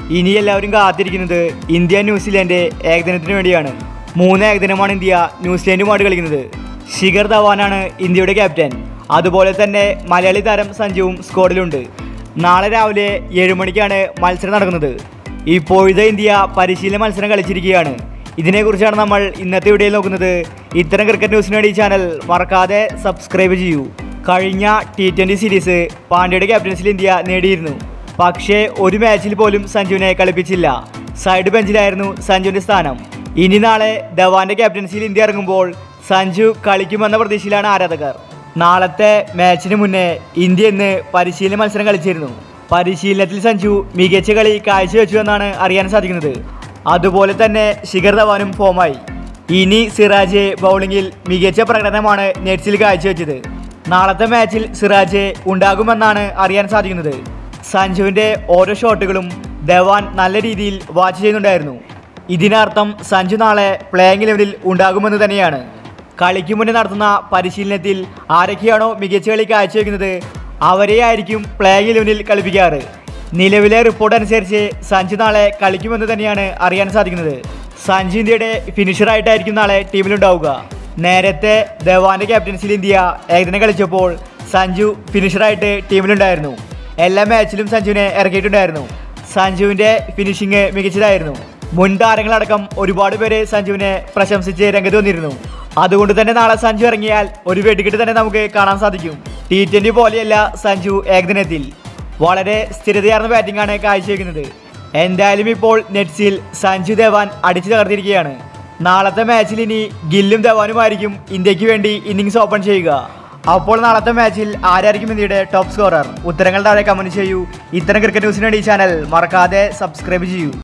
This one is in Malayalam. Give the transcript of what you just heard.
ഇനി എല്ലാവരും കാത്തിരിക്കുന്നത് ഇന്ത്യ ന്യൂസിലാൻഡ് ഏകദിനത്തിന് വേണ്ടിയാണ് മൂന്ന് ഏകദിനമാണ് ഇന്ത്യ ന്യൂസിലാൻഡുമായിട്ട് കളിക്കുന്നത് ശിഖർ ധവാനാണ് ഇന്ത്യയുടെ ക്യാപ്റ്റൻ അതുപോലെ തന്നെ മലയാളി താരം സഞ്ജുവും സ്ക്വാഡിലുണ്ട് നാളെ രാവിലെ ഏഴ് മണിക്കാണ് മത്സരം നടക്കുന്നത് ഇപ്പോഴത്തെ ഇന്ത്യ പരിശീലന മത്സരം കളിച്ചിരിക്കുകയാണ് ഇതിനെക്കുറിച്ചാണ് നമ്മൾ ഇന്നത്തെ വീഡിയോയിൽ നോക്കുന്നത് ഇത്തരം ക്രിക്കറ്റ് ന്യൂസിന് വേണ്ടി ഈ ചാനൽ മറക്കാതെ സബ്സ്ക്രൈബ് ചെയ്യൂ കഴിഞ്ഞ ടി ട്വൻ്റി സീരീസ് പാണ്ഡ്യയുടെ ക്യാപ്റ്റൻസിൽ ഇന്ത്യ നേടിയിരുന്നു പക്ഷേ ഒരു മാച്ചിൽ പോലും സഞ്ജുവിനെ കളിപ്പിച്ചില്ല സൈഡ് ബെഞ്ചിലായിരുന്നു സഞ്ജുവിൻ്റെ സ്ഥാനം ഇനി നാളെ ധവാന്റെ ക്യാപ്റ്റൻസിയിൽ ഇന്ത്യ ഇറങ്ങുമ്പോൾ സഞ്ജു കളിക്കുമെന്ന പ്രതീക്ഷയിലാണ് ആരാധകർ നാളത്തെ മാച്ചിന് മുന്നേ ഇന്ത്യ ഇന്ന് പരിശീലന മത്സരം കളിച്ചിരുന്നു പരിശീലനത്തിൽ സഞ്ജു മികച്ച കളി കാഴ്ചവെച്ചു എന്നാണ് അറിയാൻ സാധിക്കുന്നത് അതുപോലെ തന്നെ ശിഖർ ധവാനും ഫോമായി ഇനി സിറാജ് ബൗളിംഗിൽ മികച്ച പ്രകടനമാണ് നെറ്റ്സിൽ കാഴ്ചവെച്ചത് നാളത്തെ മാച്ചിൽ സിറാജ് ഉണ്ടാകുമെന്നാണ് അറിയാൻ സാധിക്കുന്നത് സഞ്ജുവിൻ്റെ ഓരോ ഷോട്ടുകളും ധവാൻ നല്ല രീതിയിൽ വാച്ച് ചെയ്യുന്നുണ്ടായിരുന്നു ഇതിനർത്ഥം സഞ്ജു നാളെ പ്ലേയിങ് ലെവലിൽ ഉണ്ടാകുമെന്ന് തന്നെയാണ് കളിക്ക് മുന്നേ നടത്തുന്ന പരിശീലനത്തിൽ ആരൊക്കെയാണോ മികച്ച കളി കാഴ്ചവെക്കുന്നത് അവരെ ആയിരിക്കും പ്ലേയിങ് ലെവലിൽ കളിപ്പിക്കാറ് നിലവിലെ റിപ്പോർട്ട് അനുസരിച്ച് സഞ്ജു നാളെ കളിക്കുമെന്ന് തന്നെയാണ് അറിയാൻ സാധിക്കുന്നത് സഞ്ജു ഇന്ത്യയുടെ ഫിനിഷറായിട്ടായിരിക്കും നാളെ ടീമിലുണ്ടാവുക നേരത്തെ ധവാന്റെ ക്യാപ്റ്റൻസിൽ ഇന്ത്യ ഏകദിനം കളിച്ചപ്പോൾ സഞ്ജു ഫിനിഷറായിട്ട് ടീമിലുണ്ടായിരുന്നു എല്ലാ മാച്ചിലും സഞ്ജുവിനെ ഇറക്കിയിട്ടുണ്ടായിരുന്നു സഞ്ജുവിന്റെ ഫിനിഷിങ് മികച്ചതായിരുന്നു മുൻ താരങ്ങളടക്കം ഒരുപാട് പേര് സഞ്ജുവിനെ പ്രശംസിച്ച് രംഗത്ത് വന്നിരുന്നു അതുകൊണ്ട് തന്നെ നാളെ സഞ്ജു ഇറങ്ങിയാൽ ഒരു വെടിക്കെട്ട് തന്നെ നമുക്ക് കാണാൻ സാധിക്കും ടി ട്വന്റി പോലെയല്ല സഞ്ജു ഏകദിനത്തിൽ വളരെ സ്ഥിരതയാർന്ന ബാറ്റിംഗ് ആണ് കാഴ്ചവെക്കുന്നത് എന്തായാലും ഇപ്പോൾ നെറ്റ്സിൽ സഞ്ജു ധവാൻ അടിച്ചു തകർത്തിരിക്കുകയാണ് നാളത്തെ മാച്ചിൽ ഇനി ഗില്ലും ധവാനുമായിരിക്കും ഇന്ത്യക്ക് വേണ്ടി ഇന്നിങ്സ് ഓപ്പൺ ചെയ്യുക അപ്പോൾ നാളത്തെ മാച്ചിൽ ആരായിരിക്കും ഇന്ത്യയുടെ ടോപ്പ് സ്കോറർ ഉത്തരങ്ങൾ താഴെ കമന്റ് ചെയ്യൂ ഇത്തരം ക്രിക്കറ്റ് ന്യൂസിന് വേണ്ടി ഈ ചാനൽ മറക്കാതെ സബ്സ്ക്രൈബ് ചെയ്യൂ